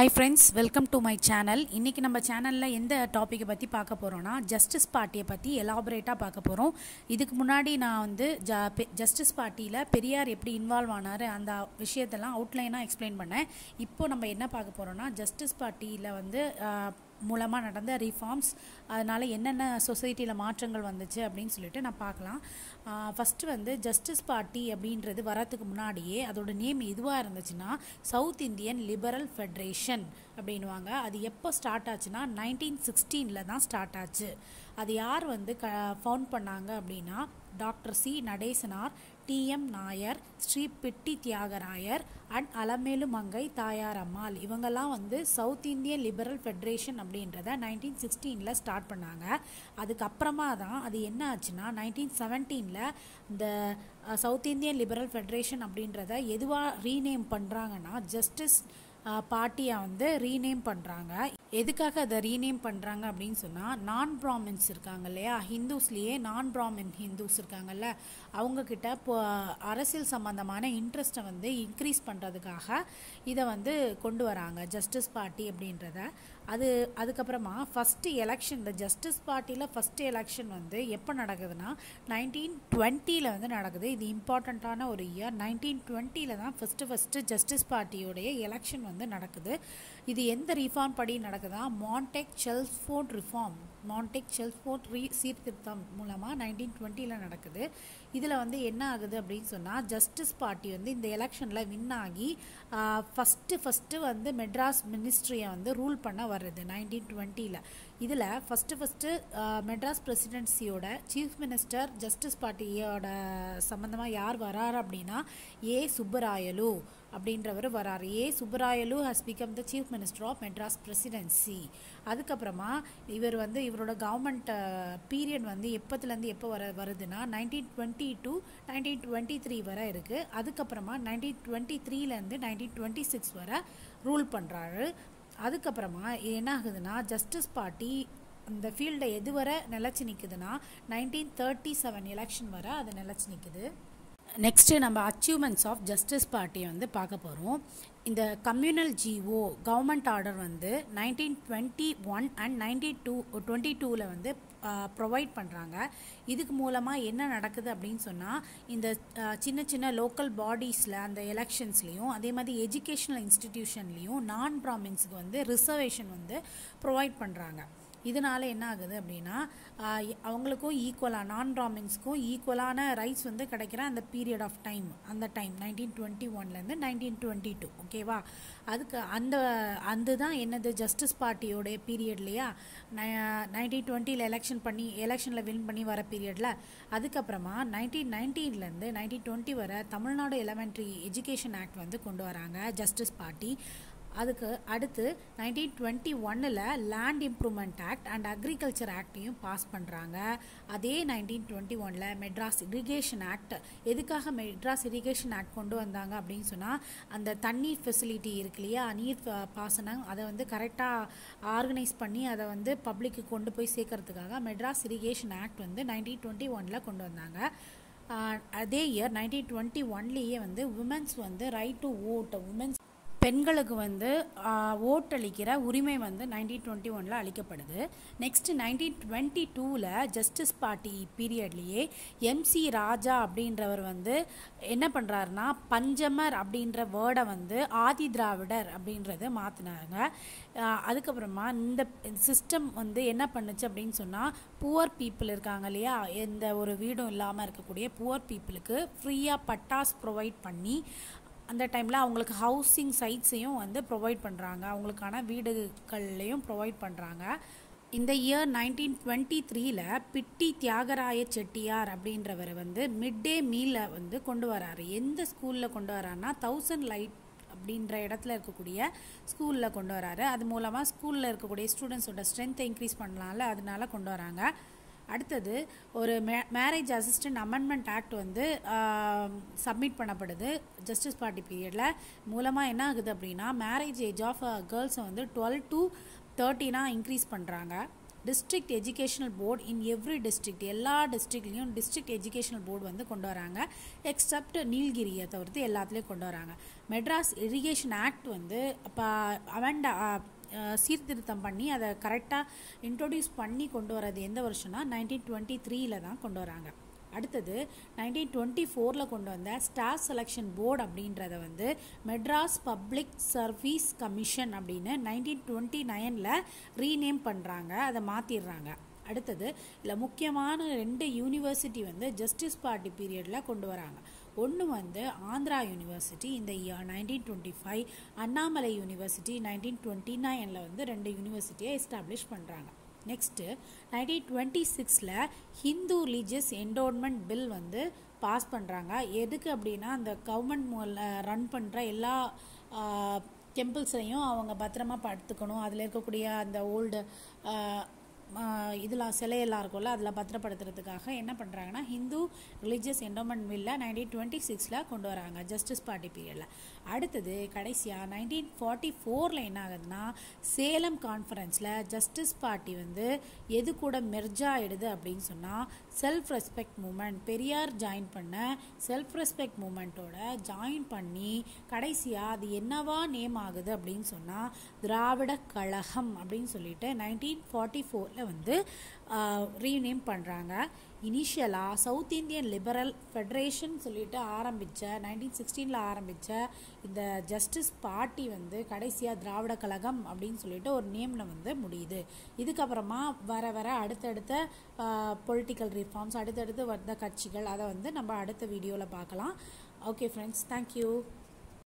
hi friends welcome to my channel இன்றைக்கி நம்ம சேனலில் எந்த டாப்பிக்கை பற்றி பார்க்க போகிறோன்னா ஜஸ்டிஸ் பார்ட்டியை பற்றி எலாபரேட்டாக பார்க்க போகிறோம் இதுக்கு முன்னாடி நான் வந்து ஜ ஜஸ்டிஸ் பார்ட்டியில் பெரியார் எப்படி இன்வால்வ் ஆனார் அந்த விஷயத்தெல்லாம் அவுட்லைனாக எக்ஸ்பிளைன் பண்ணேன் இப்போ நம்ம என்ன பார்க்க போகிறோன்னா ஜஸ்டிஸ் பார்ட்டியில் வந்து மூலமாக நடந்த ரிஃபார்ம்ஸ் அதனால் என்னென்ன சொசைட்டியில் மாற்றங்கள் வந்துச்சு அப்படின்னு சொல்லிட்டு நான் பார்க்கலாம் ஃபஸ்ட்டு வந்து ஜஸ்டிஸ் பார்ட்டி அப்படின்றது வரத்துக்கு முன்னாடியே அதோட நேம் எதுவாக இருந்துச்சுன்னா சவுத் இந்தியன் லிபரல் ஃபெடரேஷன் அப்படின்வாங்க அது எப்போ ஸ்டார்ட் ஆச்சுன்னா நைன்டீன் சிக்ஸ்டீனில் தான் ஸ்டார்ட் ஆச்சு அது யார் வந்து க ஃபவுண்ட் பண்ணாங்க அப்படின்னா doctor C Natesanar T M Nair Sri P T Thiyagarayar and Alamelu Mangai Thayar Ammal இவங்கெல்லாம் வந்து சவுத் இந்தியன் லிபரல் ஃபெடரேஷன் அப்படின்றத நைன்டீன் சிக்ஸ்டீனில் ஸ்டார்ட் பண்ணாங்க அதுக்கப்புறமா தான் அது என்ன ஆச்சுன்னா நைன்டீன் செவன்டீனில் இந்த சவுத் இந்தியன் லிபரல் ஃபெடரேஷன் அப்படின்றத எதுவாக ரீநேம் பண்ணுறாங்கன்னா ஜஸ்டிஸ் பார்ட்டியை வந்து ரீநேம் பண்ணுறாங்க எதுக்காக அதை ரீநேம் பண்ணுறாங்க அப்படின்னு சொன்னால் நான் ப்ராமின்ஸ் இருக்காங்க இல்லையா ஹிந்துஸ்லேயே நான் ப்ராமின் ஹிந்துஸ் இருக்காங்கல்ல அவங்கக்கிட்ட இப்போ அரசியல் சம்மந்தமான இன்ட்ரெஸ்ட்டை வந்து இன்க்ரீஸ் பண்ணுறதுக்காக இதை வந்து கொண்டு வராங்க ஜஸ்டிஸ் பார்ட்டி அப்படின்றத அது அதுக்கப்புறமா ஃபஸ்ட்டு எலெக்ஷன் இந்த ஜஸ்டிஸ் பார்ட்டியில் ஃபஸ்ட்டு எலெக்ஷன் வந்து எப்போ நடக்குதுன்னா நைன்டீன் டுவெண்ட்டியில் வந்து நடக்குது இது இம்பார்ட்டண்ட்டான ஒரு இயர் நைன்டீன் டுவெண்ட்டியில் தான் ஃபஸ்ட்டு ஃபஸ்ட்டு ஜஸ்டிஸ் பார்ட்டியோடைய எலெக்ஷன் வந்து நடக்குது இது எந்த ரிஃபார்ம் படி நடக்குதா Montagu Chelmsford reform Montagu Chelmsford ரீ சீர்திருத்தம் மூலமாக நைன்டீன் டுவெண்ட்டியில் நடக்குது இதில் வந்து என்ன ஆகுது அப்படின்னு சொன்னால் ஜஸ்டிஸ் பார்ட்டி வந்து இந்த எலெக்ஷனில் வின் ஆகி ஃபஸ்ட்டு ஃபஸ்ட்டு வந்து மெட்ராஸ் மினிஸ்ட்ரியை வந்து ரூல் பண்ண வருது நைன்டீன் டுவெண்ட்டியில் இதில் ஃபஸ்ட்டு ஃபஸ்ட்டு மெட்ராஸ் பிரசிடென்சியோட சீஃப் மினிஸ்டர் ஜஸ்டிஸ் பார்ட்டியோட சம்மந்தமாக யார் வராரு அப்படின்னா ஏ சுப்பராயலு அப்படின்றவர் வராரு A Subbarayalu has become the chief minister of Madras presidency அதுக்கப்புறமா இவர் வந்து இவரோட கவர்மெண்ட் பீரியட் வந்து எப்போத்துலேருந்து எப்போ வர வருதுன்னா nineteen twenty two nineteen twenty three வரை இருக்குது அதுக்கப்புறமா நைன்டீன் டுவெண்ட்டி த்ரீலேருந்து நைன்டீன் டுவெண்ட்டி சிக்ஸ் வரை ரூல் பண்ணுறாரு அதுக்கப்புறமா என்ன ஆகுதுன்னா ஜஸ்டிஸ் பார்ட்டி இந்த ஃபீல்டை எது வரை நிலச்சி நிற்குதுன்னா நைன்டீன் தேர்ட்டி செவன் எலெக்ஷன் வரை அது நிலச்சி நிற்குது நெக்ஸ்ட்டு நம்ம அச்சீவ்மெண்ட்ஸ் ஆஃப் ஜஸ்டிஸ் பார்ட்டியை வந்து பார்க்க போகிறோம் இந்த கம்யூனல் ஜிஓ கவர்மெண்ட் ஆர்டர் வந்து nineteen twenty one and nineteen two twenty டூவில் வந்து ப்ரொவைட் பண்ணுறாங்க இதுக்கு மூலமாக என்ன நடக்குது அப்படின்னு சொன்னால் இந்த சின்ன சின்ன லோக்கல் பாடிஸில் அந்த எலெக்ஷன்ஸ்லேயும் அதே மாதிரி எஜுகேஷ்னல் இன்ஸ்டிடியூஷன்லேயும் நான் ப்ராமின்ஸுக்கு வந்து ரிசர்வேஷன் வந்து ப்ரொவைட் பண்ணுறாங்க இதனால என்ன ஆகுது அப்படின்னா அவங்களுக்கும் ஈக்குவலாக நான் ப்ராமின்ஸ்க்கும் ஈக்குவலான ரைட்ஸ் வந்து கிடைக்கிற அந்த பீரியட் ஆஃப் டைம் அந்த டைம் நைன்டீன் டுவெண்ட்டி ஒன்லேருந்து நைன்டீன் டுவெண்ட்டி டூ ஓகேவா அதுக்கு அந்த அந்த தான் என்னது ஜஸ்டிஸ் பார்ட்டியோடைய பீரியட் இல்லையா நைன்டீன் டுவெண்ட்டியில் எலெக்ஷன் பண்ணி எலெக்ஷனில் வின் பண்ணி வர பீரியடில் அதுக்கப்புறமா நைன்டீன் நைன்டீன்லேருந்து நைன்டீன் டுவெண்ட்டி வர தமிழ்நாடு எலமெண்ட்ரி எஜுகேஷன் ஆக்ட் வந்து கொண்டு வராங்க ஜஸ்டிஸ் பார்ட்டி அதுக்கு அடுத்து நைன்டீன் டுவெண்ட்டி ஒன்னில் land improvement act and agriculture ஆக்டையும் பாஸ் பண்ணுறாங்க அதே நைன்டீன் டுவெண்ட்டி ஒனில் மெட்ராஸ் இரிகேஷன் ஆக்ட் எதுக்காக மெட்ராஸ் இரிகேஷன் ஆக்ட் கொண்டு வந்தாங்க அப்படின்னு சொன்னால் அந்த தண்ணீர் ஃபெசிலிட்டி இருக்கு இல்லையா நீர் பாசனம் அதை வந்து கரெக்டாக ஆர்கனைஸ் பண்ணி அதை வந்து பப்ளிக்கு கொண்டு போய் சேர்க்கறதுக்காக மெட்ராஸ் இரிகேஷன் ஆக்ட் வந்து நைன்டீன் டுவெண்ட்டி ஒனில் கொண்டு வந்தாங்க அதே இயர் நைன்டீன் டுவெண்ட்டி ஒன்லேயே வந்து உமன்ஸ் வந்து ரைட் டு ஓட் உமன்ஸ் பெண்களுக்கு வந்து ஓட்டளிக்கிற உரிமை வந்து நைன்டீன் டுவெண்ட்டி ஒனில் அளிக்கப்படுது நெக்ஸ்ட்டு நைன்டீன் டுவெண்ட்டி டூவில் ஜஸ்டிஸ் பார்ட்டி பீரியட்லேயே எம்சி ராஜா அப்படின்றவர் வந்து என்ன பண்ணுறாருனா பஞ்சமர் அப்படின்ற வேர்டை வந்து ஆதி திராவிடர் அப்படின்றத மாற்றினாங்க அதுக்கப்புறமா இந்த சிஸ்டம் வந்து என்ன பண்ணுச்சு அப்படின்னு சொன்னால் புவர் பீப்புள் இருக்காங்க இல்லையா எந்த ஒரு வீடும் இல்லாமல் இருக்கக்கூடிய புவர் பீப்புளுக்கு ஃப்ரீயாக பட்டாஸ் ப்ரொவைட் பண்ணி அந்த டைமில் அவங்களுக்கு ஹவுசிங் சைட்ஸையும் வந்து ப்ரொவைட் பண்ணுறாங்க அவங்களுக்கான வீடுகள்லையும் ப்ரொவைட் பண்ணுறாங்க இந்த இயர் நைன்டீன் டுவெண்ட்டி த்ரீல பிட்டி தியாகராய செட்டியார் அப்படின்றவர் வந்து மிட் டே மீலை வந்து கொண்டு வராரு எந்த ஸ்கூலில் கொண்டு வராருன்னா தௌசண்ட் லைட் அப்படின்ற இடத்துல இருக்கக்கூடிய ஸ்கூலில் கொண்டு வராரு அது மூலமாக ஸ்கூலில் இருக்கக்கூடிய ஸ்டூடெண்ட்ஸோட ஸ்ட்ரென்த்தை இன்க்ரீஸ் பண்ணலாம்ல அதனால கொண்டு வராங்க அடுத்தது ஒரு மே மேரேஜ் அசிஸ்டன்ட் அமெண்ட்மெண்ட் ஆக்ட் வந்து சப்மிட் பண்ணப்படுது ஜஸ்டிஸ் பார்ட்டி பீரியடில் மூலமாக என்ன ஆகுது அப்படின்னா மேரேஜ் ஏஜ் ஆஃப் கேர்ள்ஸை வந்து டுவெல் டு தேர்ட்டினாக இன்க்ரீஸ் பண்ணுறாங்க district educational board in every district எல்லா டிஸ்ட்ரிக்ட்லேயும் டிஸ்ட்ரிக்ட் எஜுகேஷனல் போர்டு வந்து கொண்டு வராங்க எக்ஸப்ட் நீல்கிரியை தவிர்த்து எல்லாத்துலேயும் கொண்டு வராங்க மெட்ராஸ் இரிகேஷன் ஆக்ட் வந்து இப்போ அவண்டா சீர்திருத்தம் பண்ணி அதை கரெக்டாக இன்ட்ரொடியூஸ் பண்ணி கொண்டு வரது எந்த வருஷம்னா நைன்டீன் டுவெண்ட்டி த்ரீல தான் கொண்டு வராங்க அடுத்தது நைன்டீன் டுவெண்ட்டி ஃபோரில் கொண்டு வந்த ஸ்டாஃப் செலெக்ஷன் போர்டு அப்படின்றத வந்து மெட்ராஸ் பப்ளிக் சர்வீஸ் கமிஷன் அப்படின்னு நைன்டீன் டுவெண்ட்டி நைனில் ரீநேம் பண்ணுறாங்க அதை மாற்றிடுறாங்க அடுத்தது இதில் முக்கியமான ரெண்டு யூனிவர்சிட்டி வந்து ஜஸ்டிஸ் பார்ட்டி பீரியடில் கொண்டு வராங்க ஒன்று வந்து ஆந்திரா யூனிவர்சிட்டி இந்த year nineteen twenty five Annamalai university nineteen twenty நைனில் வந்து ரெண்டு யூனிவர்சிட்டியை எஸ்டாப்ளிஷ் பண்ணுறாங்க நெக்ஸ்ட்டு நைன்டீன் டுவெண்ட்டி சிக்ஸில் ஹிந்து ரிலீஜியஸ் என்டோன்மெண்ட் பில் வந்து பாஸ் பண்ணுறாங்க எதுக்கு அப்படின்னா அந்த கவர்மெண்ட் மூல ரன் பண்ணுற எல்லா டெம்பிள்ஸையும் அவங்க பத்திரமா படுத்துக்கணும் அதில் இருக்கக்கூடிய அந்த ஓல்டு இதெல்லாம் சிலையெல்லாம் இருக்கும்ல அதில் பத்திரப்படுத்துறதுக்காக என்ன பண்ணுறாங்கன்னா ஹிந்து ரிலீஜியஸ் என்டோமெண்ட் பில்ல நைன்டீன் டுவெண்ட்டி சிக்ஸில் கொண்டு வராங்க ஜஸ்டிஸ் பார்ட்டி பீரியடில் அடுத்தது கடைசியாக நைன்டீன் ஃபார்ட்டி ஃபோரில் என்ன ஆகுதுன்னா சேலம் கான்ஃபரன்ஸில் ஜஸ்டிஸ் பார்ட்டி வந்து எது கூட மெர்ஜ் ஆகிடுது அப்படின்னு சொன்னால் self respect movement Periyar join பண்ண செல்ஃப் ரெஸ்பெக்ட் மூமெண்ட்டோட ஜாயின் பண்ணி கடைசியாக அது என்னவா நேம் ஆகுது அப்படின்னு சொன்னால் திராவிட கழகம் அப்படின்னு சொல்லிட்டு நைன்டீன் ஃபார்ட்டி ஃபோரில் வந்து ரீநேம் பண்ணுறாங்க இனிஷியலாக சவுத் இந்தியன் லிபரல் ஃபெடரேஷன் சொல்லிட்டு ஆரம்பித்த நைன்டீன் சிக்ஸ்டீனில் ஆரம்பித்த இந்த ஜஸ்டிஸ் பார்ட்டி வந்து கடைசியாக திராவிட கழகம் அப்படின்னு சொல்லிட்டு ஒரு நேமில் வந்து முடியுது இதுக்கப்புறமா வர வர அடுத்தடுத்த பொலிட்டிக்கல் ரிஃபார்ம்ஸ் அடுத்தடுத்து வந்த கட்சிகள் அதை வந்து நம்ம அடுத்த வீடியோவில் பார்க்கலாம் ஓகே ஃப்ரெண்ட்ஸ் தேங்க்யூ